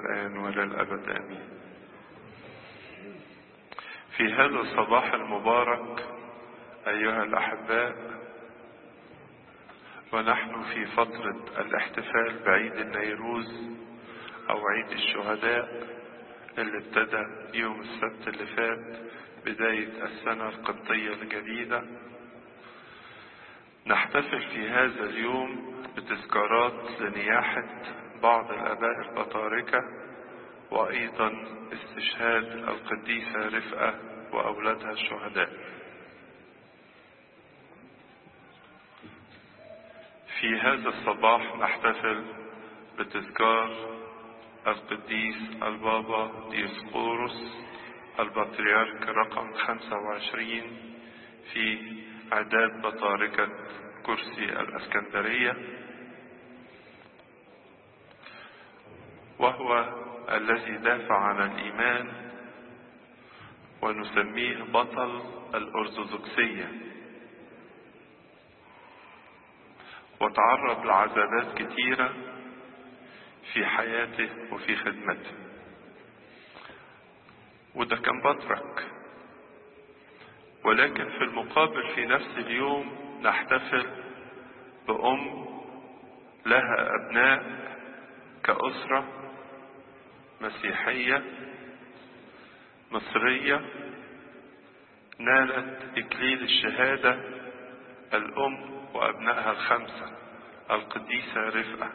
الآن وللأبد آمين في هذا الصباح المبارك أيها الأحباء ونحن في فترة الاحتفال بعيد النيروز أو عيد الشهداء اللي ابتدى يوم السبت اللي فات بداية السنة القبطية الجديدة نحتفل في هذا اليوم بتذكارات لنياحة بعض الآباء البطاركة وأيضا استشهاد القديسة رفقة وأولادها الشهداء في هذا الصباح نحتفل بتذكار القديس البابا ديسقورس البطريرك رقم 25 في إعداد بطاركة كرسي الأسكندرية وهو الذي دافع عن الإيمان ونسميه بطل الأرثوذكسية وتعرض لعذابات كثيرة في حياته وفي خدمته وده كان بطرك ولكن في المقابل في نفس اليوم نحتفل بأم لها أبناء كأسرة مسيحية مصرية نالت إكليل الشهادة الأم وأبنائها الخمسة القديسة رفقة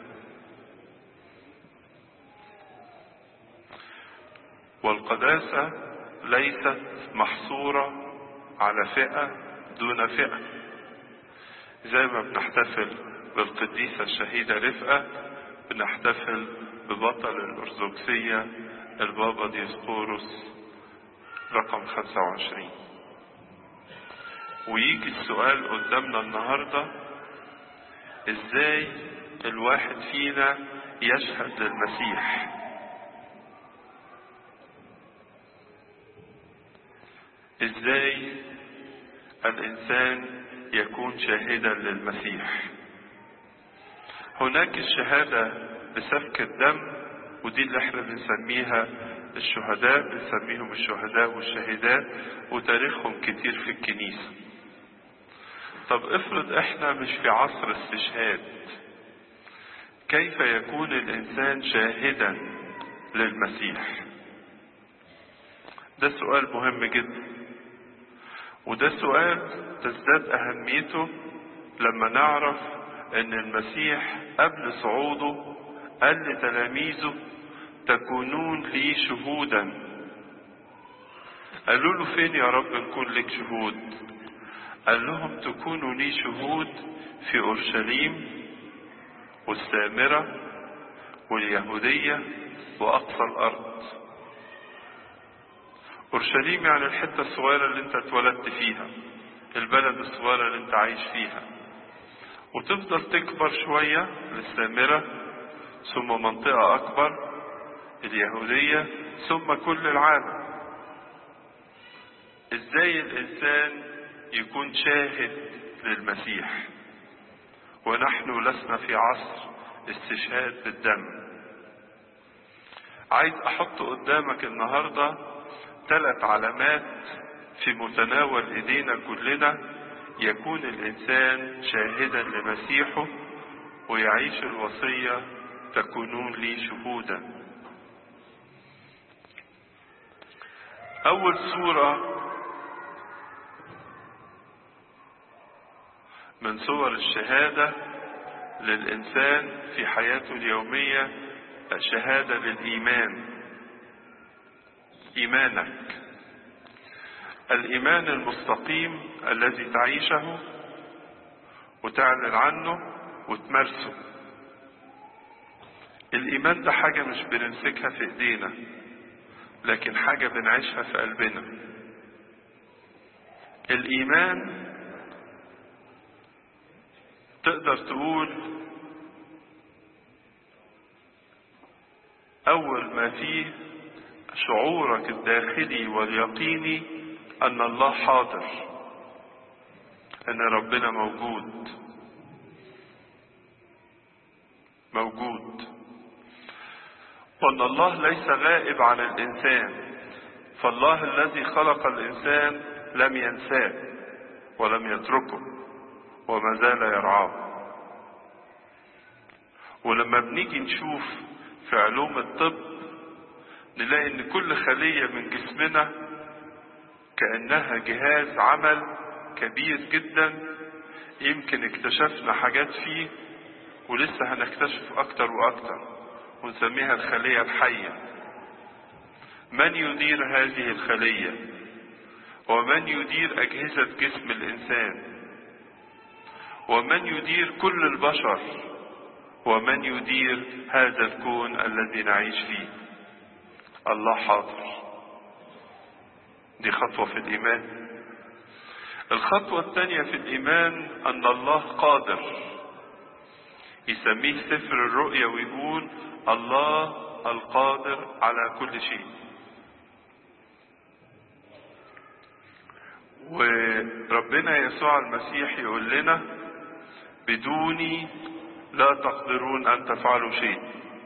والقداسة ليست محصورة على فئة دون فئة زي ما بنحتفل بالقديسة الشهيدة رفقة بنحتفل ببطل الأرثوذكسية البابا ديسقورس رقم 25 ويجي السؤال قدامنا النهاردة ازاي الواحد فينا يشهد للمسيح ازاي الانسان يكون شاهدا للمسيح هناك الشهاده بسفك الدم ودي اللي احنا بنسميها الشهداء بنسميهم الشهداء والشهيدات وتاريخهم كتير في الكنيسة طب افرض احنا مش في عصر استشهاد كيف يكون الانسان شاهدا للمسيح ده سؤال مهم جدا وده سؤال تزداد اهميته لما نعرف ان المسيح قبل صعوده قال لتلاميذه تكونون لي شهودا قالوا له فين يا رب نكون لك شهود قال لهم تكونوا لي شهود في اورشليم والسامره واليهوديه واقصى الارض اورشليم يعني الحته الصغيره اللي انت اتولدت فيها البلد الصغيره اللي انت عايش فيها وتفضل تكبر شويه للسامره ثم منطقة أكبر اليهودية ثم كل العالم إزاي الإنسان يكون شاهد للمسيح ونحن لسنا في عصر استشهاد بالدم عايز أحط قدامك النهاردة ثلاث علامات في متناول إيدينا كلنا يكون الإنسان شاهدا لمسيحه ويعيش الوصية تكونون لي شهودا اول صورة من صور الشهادة للإنسان في حياته اليومية شهادة للإيمان إيمانك الإيمان المستقيم الذي تعيشه وتعلن عنه وتمارسه الإيمان ده حاجة مش بنمسكها في إيدينا لكن حاجة بنعيشها في قلبنا الإيمان تقدر تقول أول ما فيه شعورك الداخلي واليقيني أن الله حاضر أن ربنا موجود موجود وأن الله ليس غائب عن الإنسان فالله الذي خلق الإنسان لم ينساه ولم يتركه وما زال يرعاه ولما بنيجي نشوف في علوم الطب نلاقي ان كل خلية من جسمنا كأنها جهاز عمل كبير جدا يمكن اكتشفنا حاجات فيه ولسه هنكتشف اكتر واكتر ونسميها الخلية الحية من يدير هذه الخلية ومن يدير أجهزة جسم الإنسان ومن يدير كل البشر ومن يدير هذا الكون الذي نعيش فيه الله حاضر دي خطوة في الإيمان الخطوة الثانية في الإيمان أن الله قادر يسميه سفر الرؤيا ويقول الله القادر على كل شيء وربنا يسوع المسيح يقول لنا بدوني لا تقدرون ان تفعلوا شيء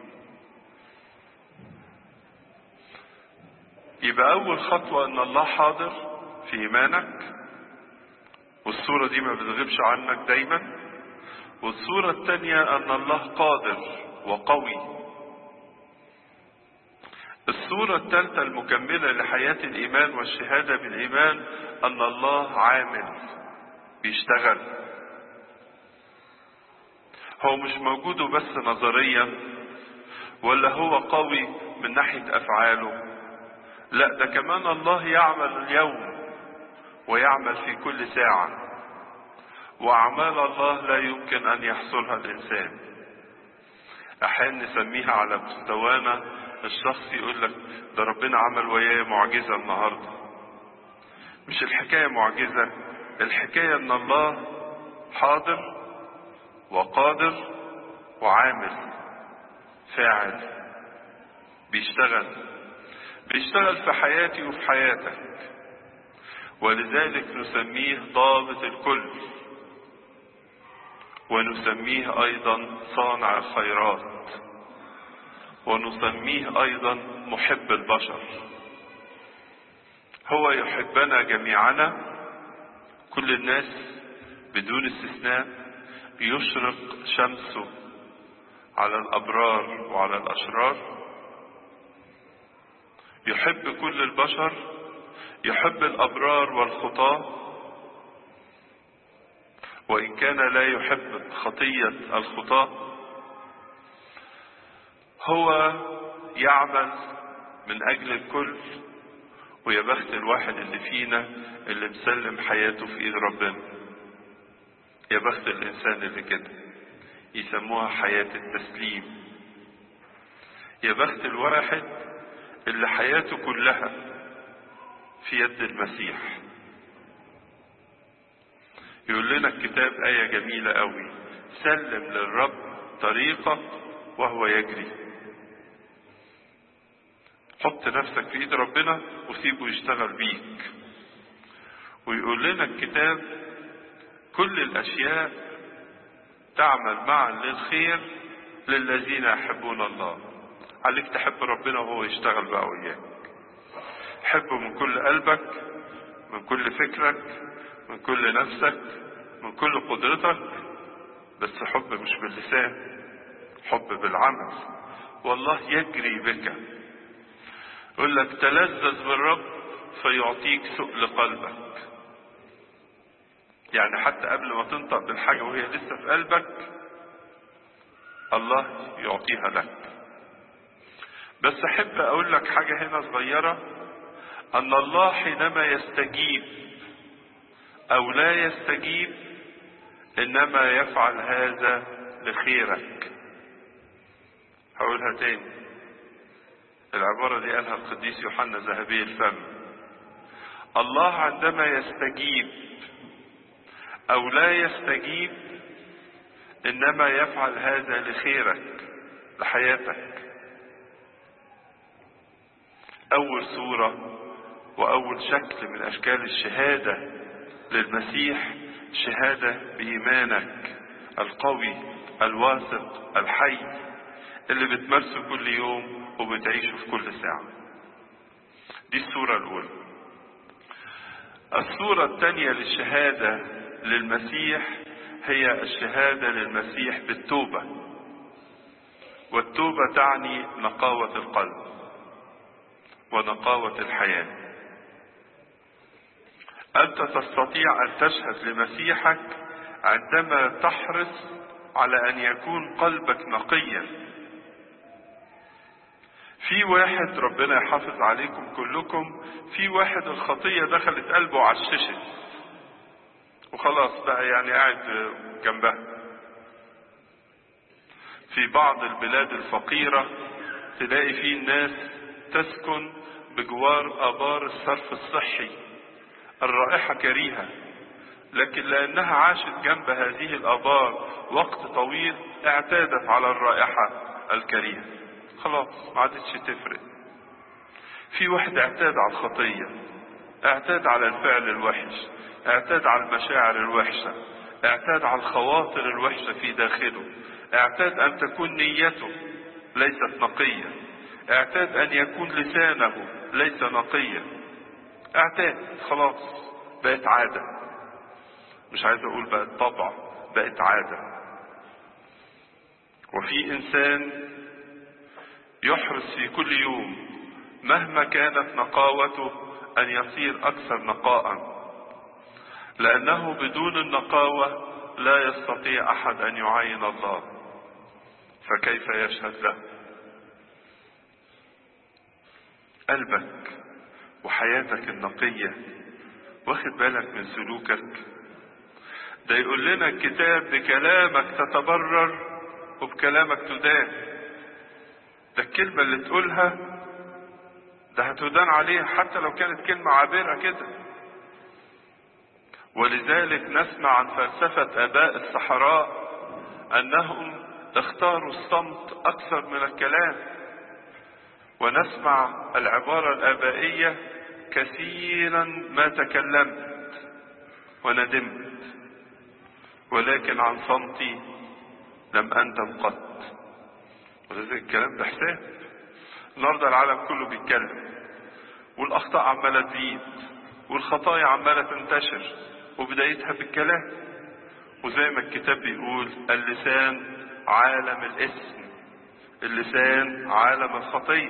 يبقى اول خطوة ان الله حاضر في ايمانك والصورة دي ما بتغيبش عنك دايما والصورة الثانية ان الله قادر وقوي الصورة الثالثة المكملة لحياة الإيمان والشهادة بالإيمان أن الله عامل بيشتغل هو مش موجود بس نظريا ولا هو قوي من ناحية أفعاله لا ده كمان الله يعمل اليوم ويعمل في كل ساعة وأعمال الله لا يمكن أن يحصلها الإنسان أحيانا نسميها على مستوانا الشخص يقول لك ده ربنا عمل ويايا معجزة النهاردة مش الحكاية معجزة الحكاية ان الله حاضر وقادر وعامل فاعل بيشتغل بيشتغل في حياتي وفي حياتك ولذلك نسميه ضابط الكل ونسميه ايضا صانع الخيرات ونسميه ايضا محب البشر هو يحبنا جميعنا كل الناس بدون استثناء يشرق شمسه على الابرار وعلى الاشرار يحب كل البشر يحب الابرار والخطاه وان كان لا يحب خطيه الخطاه هو يعمل من اجل الكل ويا بخت الواحد اللي فينا اللي مسلم حياته في ايد ربنا يا بخت الانسان اللي كده يسموها حياة التسليم يا بخت الواحد اللي حياته كلها في يد المسيح يقول لنا الكتاب آية جميلة قوي سلم للرب طريقك وهو يجري حط نفسك في ايد ربنا وسيبه يشتغل بيك ويقول لنا الكتاب كل الاشياء تعمل معا للخير للذين يحبون الله عليك تحب ربنا وهو يشتغل بقى وياك حبه من كل قلبك من كل فكرك من كل نفسك من كل قدرتك بس حب مش باللسان حب بالعمل والله يجري بك يقول لك تلذذ بالرب فيعطيك سؤل قلبك يعني حتى قبل ما تنطق بالحاجة وهي لسه في قلبك الله يعطيها لك بس احب اقول لك حاجة هنا صغيرة ان الله حينما يستجيب او لا يستجيب انما يفعل هذا لخيرك هقولها تاني العبارة دي قالها القديس يوحنا ذهبي الفم الله عندما يستجيب او لا يستجيب انما يفعل هذا لخيرك لحياتك اول صورة واول شكل من اشكال الشهادة للمسيح شهادة بايمانك القوي الواثق الحي اللي بتمارسه كل يوم وبتعيشه في كل ساعة دي الصورة الأولى الصورة الثانية للشهادة للمسيح هي الشهادة للمسيح بالتوبة والتوبة تعني نقاوة القلب ونقاوة الحياة أنت تستطيع أن تشهد لمسيحك عندما تحرص على أن يكون قلبك نقيا في واحد ربنا يحافظ عليكم كلكم في واحد الخطية دخلت قلبه وعششت وخلاص بقى يعني قاعد جنبها في بعض البلاد الفقيرة تلاقي فيه الناس تسكن بجوار آبار الصرف الصحي الرائحة كريهة لكن لأنها عاشت جنب هذه الآبار وقت طويل اعتادت على الرائحة الكريهة خلاص ما عادتش تفرق في واحد اعتاد على الخطية اعتاد على الفعل الوحش اعتاد على المشاعر الوحشة اعتاد على الخواطر الوحشة في داخله اعتاد أن تكون نيته ليست نقية اعتاد أن يكون لسانه ليس نقيا اعتاد خلاص بقت عادة مش عايز أقول بقت طبع بقت عادة وفي إنسان يحرص في كل يوم مهما كانت نقاوته أن يصير أكثر نقاء لأنه بدون النقاوة لا يستطيع أحد أن يعاين الله فكيف يشهد له قلبك وحياتك النقية واخد بالك من سلوكك ده يقول لنا الكتاب بكلامك تتبرر وبكلامك تدان ده الكلمة اللي تقولها ده هتدان عليها حتى لو كانت كلمة عابرة كده ولذلك نسمع عن فلسفة آباء الصحراء أنهم اختاروا الصمت أكثر من الكلام ونسمع العبارة الآبائية كثيرا ما تكلمت وندمت ولكن عن صمتي لم أندم قط ولذلك الكلام ده حساب النهارده العالم كله بيتكلم والأخطاء عمالة تزيد والخطايا عمالة تنتشر وبدايتها بالكلام وزي ما الكتاب بيقول اللسان عالم الاسم اللسان عالم الخطية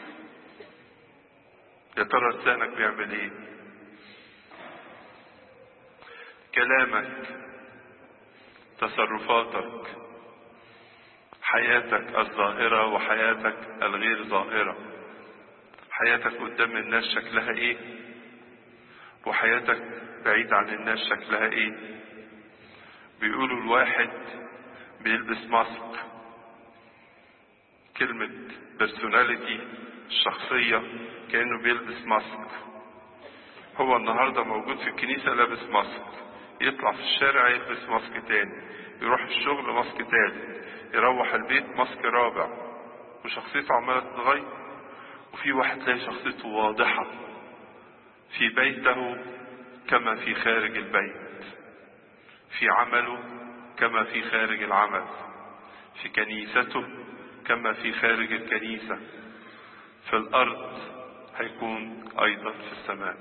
يا ترى لسانك بيعمل ايه كلامك تصرفاتك حياتك الظاهرة وحياتك الغير ظاهرة حياتك قدام الناس شكلها ايه وحياتك بعيد عن الناس شكلها ايه بيقولوا الواحد بيلبس ماسك كلمة بيرسوناليتي الشخصية كأنه بيلبس ماسك هو النهاردة موجود في الكنيسة لابس ماسك يطلع في الشارع يلبس ماسك تاني يروح الشغل ماسك تالت يروح البيت ماسك رابع وشخصيته عمالة تتغير وفي واحد تلاقي شخصيته واضحة في بيته كما في خارج البيت في عمله كما في خارج العمل في كنيسته كما في خارج الكنيسة في الأرض هيكون أيضا في السماء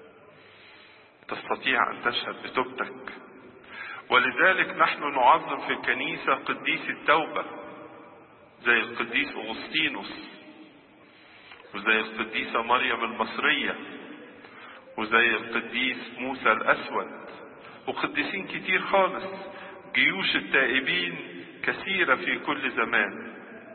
تستطيع أن تشهد بتوبتك ولذلك نحن نعظم في الكنيسة قديس التوبة زي القديس أغسطينوس وزي القديسة مريم المصرية وزي القديس موسى الأسود وقديسين كتير خالص جيوش التائبين كثيرة في كل زمان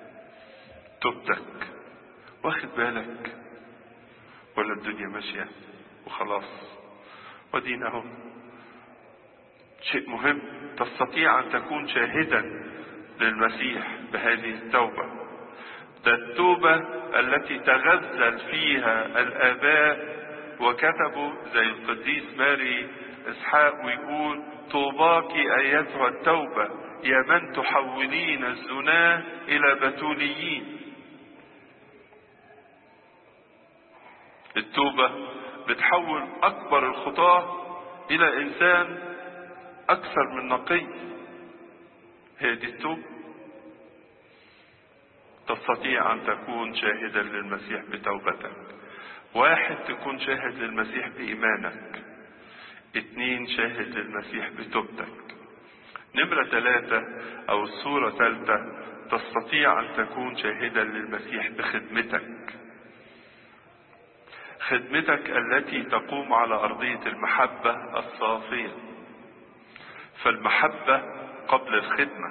توبتك واخد بالك ولا الدنيا ماشية وخلاص ودينا اهو شيء مهم تستطيع ان تكون شاهدا للمسيح بهذه التوبة ده التوبة التي تغزل فيها الآباء وكتبوا زي القديس ماري إسحاق ويقول طوباك أيتها التوبة يا من تحولين الزناة إلى بتوليين التوبة بتحول أكبر الخطاة إلى إنسان أكثر من نقي هي دي التوبة تستطيع أن تكون شاهدا للمسيح بتوبتك واحد تكون شاهد للمسيح بإيمانك اتنين شاهد للمسيح بتوبتك نمرة ثلاثة أو الصورة ثالثة تستطيع أن تكون شاهدا للمسيح بخدمتك خدمتك التي تقوم على أرضية المحبة الصافية فالمحبة قبل الخدمة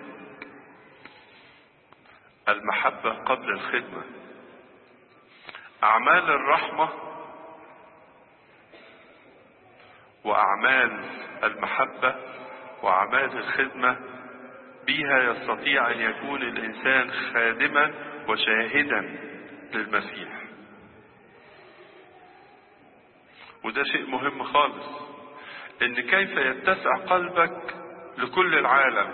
المحبة قبل الخدمة أعمال الرحمة وأعمال المحبة وأعمال الخدمة بها يستطيع أن يكون الإنسان خادما وشاهدا للمسيح وده شيء مهم خالص ان كيف يتسع قلبك لكل العالم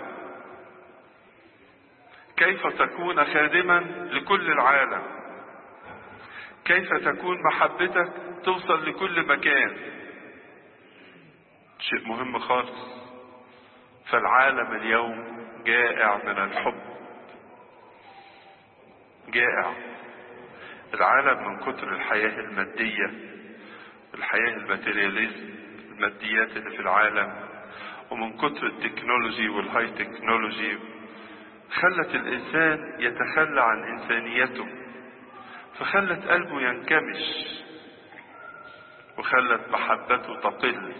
كيف تكون خادما لكل العالم كيف تكون محبتك توصل لكل مكان شيء مهم خالص فالعالم اليوم جائع من الحب جائع العالم من كتر الحياة المادية الحياة الماتيرياليزم الماديات اللي في العالم ومن كتر التكنولوجي والهاي تكنولوجي خلت الإنسان يتخلى عن إنسانيته فخلت قلبه ينكمش وخلت محبته تقل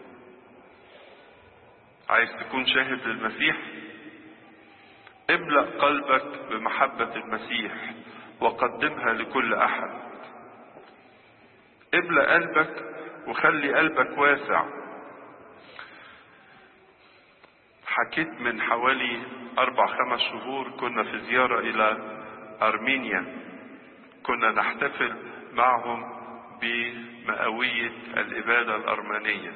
عايز تكون شاهد للمسيح املأ قلبك بمحبة المسيح وقدمها لكل أحد املأ قلبك وخلي قلبك واسع حكيت من حوالي أربع خمس شهور كنا في زيارة إلى أرمينيا كنا نحتفل معهم بمئوية الإبادة الأرمنية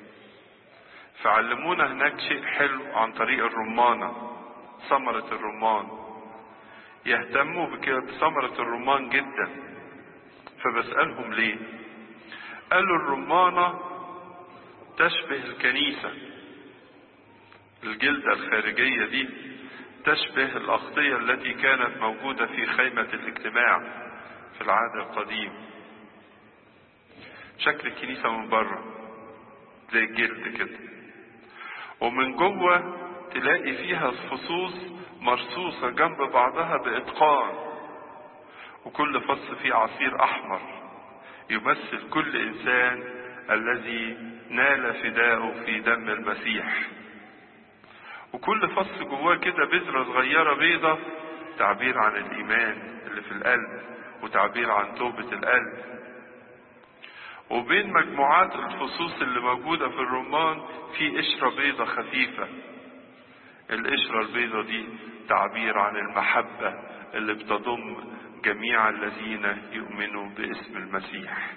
فعلمونا هناك شيء حلو عن طريق الرمانة ثمرة الرمان يهتموا بثمرة الرمان جدا فبسألهم ليه قالوا الرمانة تشبه الكنيسة الجلدة الخارجية دي تشبه الأغطية التي كانت موجودة في خيمة الاجتماع في العهد القديم شكل الكنيسة من بره زي الجلد كده ومن جوه تلاقي فيها فصوص مرصوصة جنب بعضها بإتقان وكل فص فيه عصير أحمر يمثل كل إنسان الذي نال فداءه في دم المسيح وكل فص جواه كده بذرة صغيرة بيضة تعبير عن الإيمان اللي في القلب وتعبير عن توبة القلب وبين مجموعات الفصوص اللي موجودة في الرمان في قشرة بيضة خفيفة القشرة البيضة دي تعبير عن المحبة اللي بتضم جميع الذين يؤمنوا باسم المسيح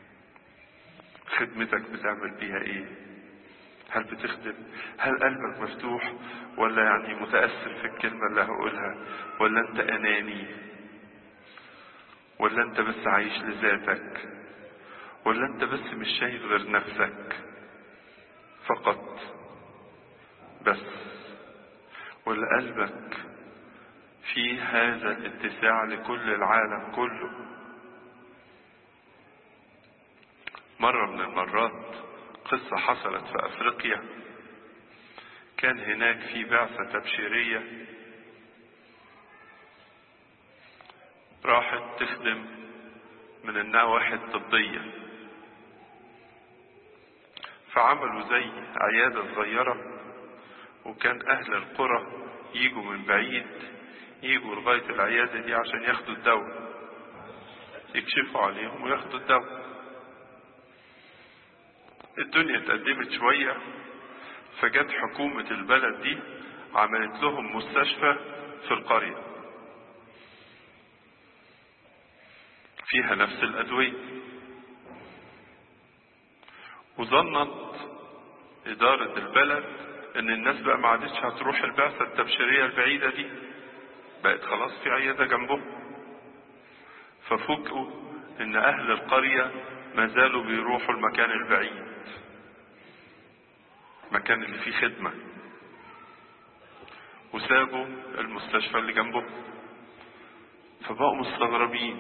خدمتك بتعمل بيها ايه هل بتخدم هل قلبك مفتوح ولا يعني متأثر في الكلمة اللي هقولها ولا انت اناني ولا انت بس عايش لذاتك ولا انت بس مش شايف غير نفسك فقط بس ولا قلبك في هذا الاتساع لكل العالم كله مرة من المرات قصة حصلت في أفريقيا كان هناك في بعثة تبشيرية راحت تخدم من النواحي الطبية فعملوا زي عيادة صغيرة وكان أهل القرى يجوا من بعيد يجوا لغاية العيادة دي عشان ياخدوا الدواء يكشفوا عليهم وياخدوا الدواء الدنيا اتقدمت شوية فجت حكومة البلد دي عملت لهم مستشفى في القرية فيها نفس الأدوية وظنت إدارة البلد إن الناس بقى ما عادتش هتروح البعثة التبشيرية البعيدة دي بقت خلاص في عيادة جنبهم ففوجئوا إن أهل القرية ما زالوا بيروحوا المكان البعيد المكان اللي فيه خدمة وسابوا المستشفى اللي جنبهم فبقوا مستغربين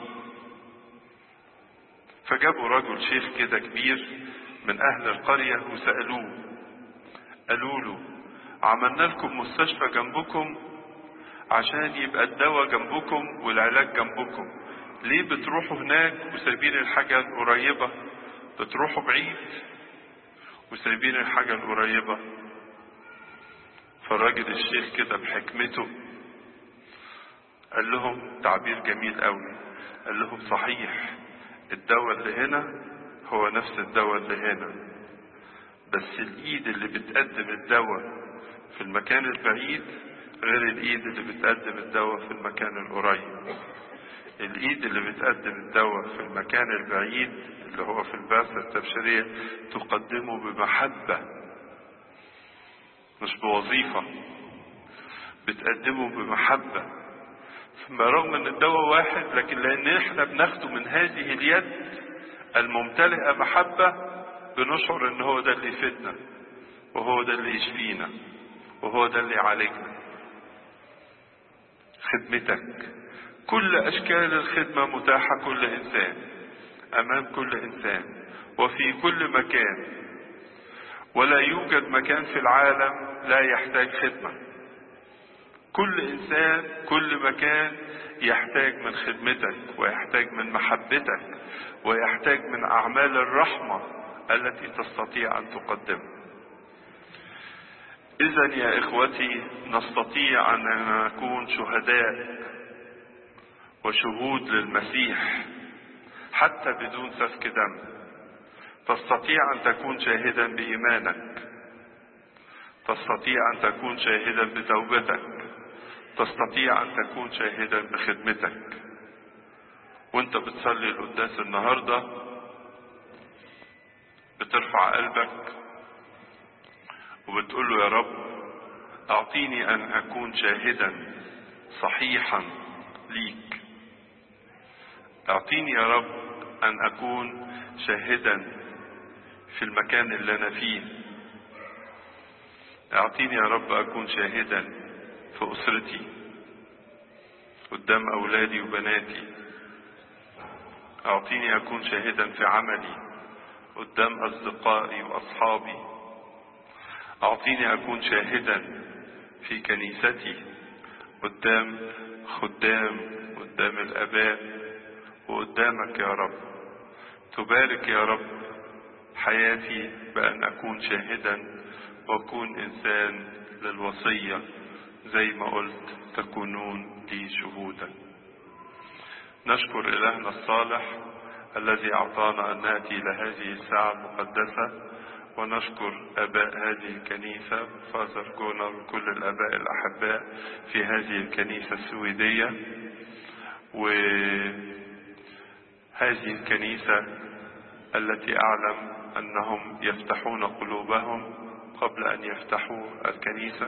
فجابوا رجل شيخ كده كبير من أهل القرية وسألوه قالوا له عملنا لكم مستشفى جنبكم عشان يبقى الدواء جنبكم والعلاج جنبكم ليه بتروحوا هناك وسايبين الحاجة القريبة بتروحوا بعيد وسايبين الحاجة القريبة فالراجل الشيخ كده بحكمته قال لهم تعبير جميل قوي قال لهم صحيح الدواء اللي هنا هو نفس الدواء اللي هنا بس الايد اللي بتقدم الدواء في المكان البعيد غير الايد اللي بتقدم الدواء في المكان القريب الايد اللي بتقدم الدواء في المكان البعيد اللي هو في البعثة التبشيرية تقدمه بمحبة مش بوظيفة بتقدمه بمحبة رغم ان الدواء واحد لكن لان احنا بناخده من هذه اليد الممتلئة محبة بنشعر ان هو ده اللي يفيدنا وهو ده اللي يشفينا وهو ده اللي يعالجنا خدمتك كل اشكال الخدمة متاحة كل انسان امام كل انسان وفي كل مكان ولا يوجد مكان في العالم لا يحتاج خدمة كل انسان كل مكان يحتاج من خدمتك ويحتاج من محبتك ويحتاج من اعمال الرحمة التي تستطيع ان تقدمها اذا يا اخوتي نستطيع ان نكون شهداء وشهود للمسيح حتى بدون سفك دم تستطيع ان تكون شاهدا بايمانك تستطيع ان تكون شاهدا بتوبتك تستطيع ان تكون شاهدا بخدمتك وانت بتصلي القداس النهارده بترفع قلبك وبتقول له يا رب اعطيني ان اكون شاهدا صحيحا ليك اعطيني يا رب ان اكون شاهدا في المكان اللي انا فيه اعطيني يا رب اكون شاهدا في اسرتي قدام اولادي وبناتي اعطيني اكون شاهدا في عملي قدام اصدقائي واصحابي اعطيني اكون شاهدا في كنيستي قدام خدام قدام الاباء وقدامك يا رب تبارك يا رب حياتي بان اكون شاهدا واكون انسان للوصيه زي ما قلت تكونون لي شهودا نشكر الهنا الصالح الذي اعطانا ان ناتي الى هذه الساعه المقدسه ونشكر اباء هذه الكنيسه فازر جونر وكل الاباء الاحباء في هذه الكنيسه السويديه وهذه الكنيسه التي اعلم انهم يفتحون قلوبهم قبل ان يفتحوا الكنيسه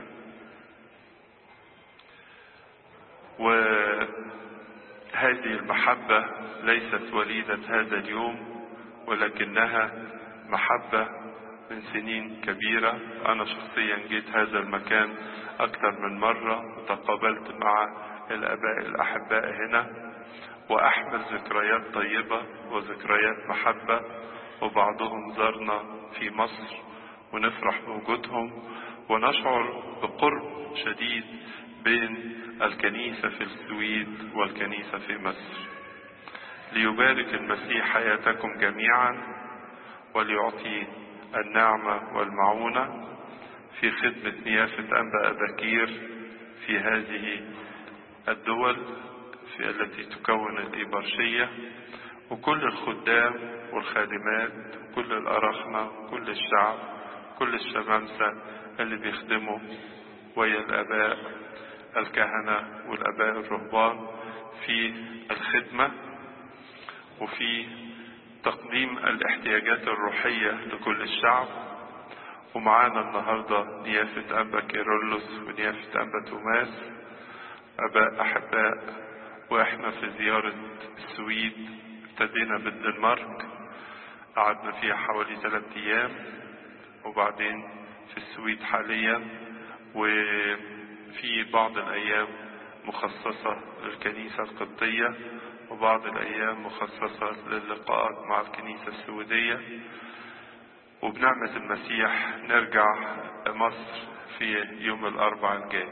وهذه المحبة ليست وليدة هذا اليوم ولكنها محبة من سنين كبيرة أنا شخصيا جيت هذا المكان أكثر من مرة وتقابلت مع الآباء الأحباء هنا وأحمل ذكريات طيبة وذكريات محبة وبعضهم زارنا في مصر ونفرح بوجودهم ونشعر بقرب شديد بين الكنيسة في السويد والكنيسة في مصر ليبارك المسيح حياتكم جميعا وليعطي النعمة والمعونة في خدمة نيافة أنبا بكير في هذه الدول في التي تكون الإبرشية وكل الخدام والخادمات وكل الأرخنة وكل الشعب كل الشمامسة اللي بيخدموا ويا الآباء الكهنة والآباء الرهبان في الخدمة وفي تقديم الاحتياجات الروحية لكل الشعب ومعانا النهاردة نيافة أنبا كيرلس ونيافة أنبا توماس أباء أحباء وإحنا في زيارة السويد ابتدينا بالدنمارك قعدنا فيها حوالي ثلاثة أيام وبعدين في السويد حاليا وفي بعض الأيام مخصصة للكنيسة القبطية وبعض الأيام مخصصة للقاءات مع الكنيسة السعودية وبنعمة المسيح نرجع مصر في يوم الأربع الجاي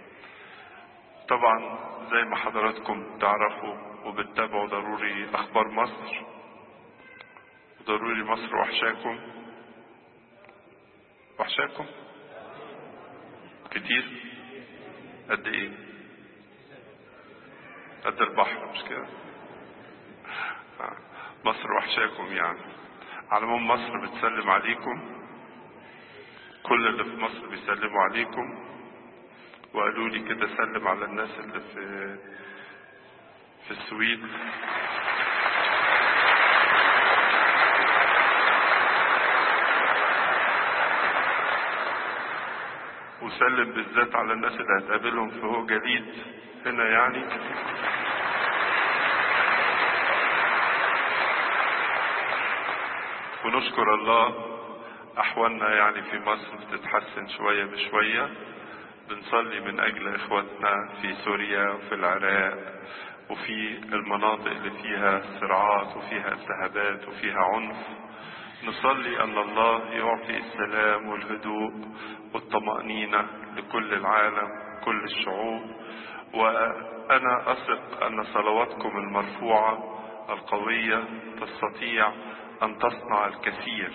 طبعا زي ما حضراتكم تعرفوا وبتتابعوا ضروري أخبار مصر ضروري مصر وحشاكم وحشاكم كتير قد ايه قد البحر مش كده مصر وحشاكم يعني على العموم مصر بتسلم عليكم كل اللي في مصر بيسلموا عليكم وقالوا لي كده سلم على الناس اللي في في السويد وسلم بالذات على الناس اللي هتقابلهم في هو جديد هنا يعني ونشكر الله احوالنا يعني في مصر بتتحسن شويه بشويه بنصلي من اجل اخواتنا في سوريا وفي العراق وفي المناطق اللي فيها صراعات وفيها التهابات وفيها عنف نصلي ان الله يعطي السلام والهدوء والطمانينه لكل العالم كل الشعوب وانا اثق ان صلواتكم المرفوعه القويه تستطيع ان تصنع الكثير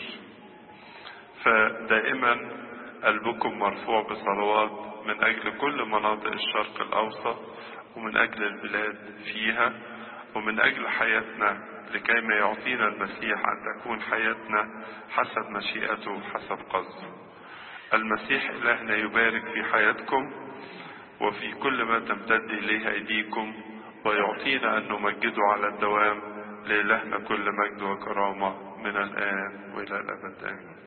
فدائما قلبكم مرفوع بصلوات من اجل كل مناطق الشرق الاوسط ومن اجل البلاد فيها ومن اجل حياتنا لكيما يعطينا المسيح ان تكون حياتنا حسب مشيئته حسب قصده المسيح الهنا يبارك في حياتكم وفي كل ما تمتد اليه ايديكم ويعطينا ان نمجده على الدوام لإلهنا كل مجد وكرامة من الآن وإلى الأبد آمين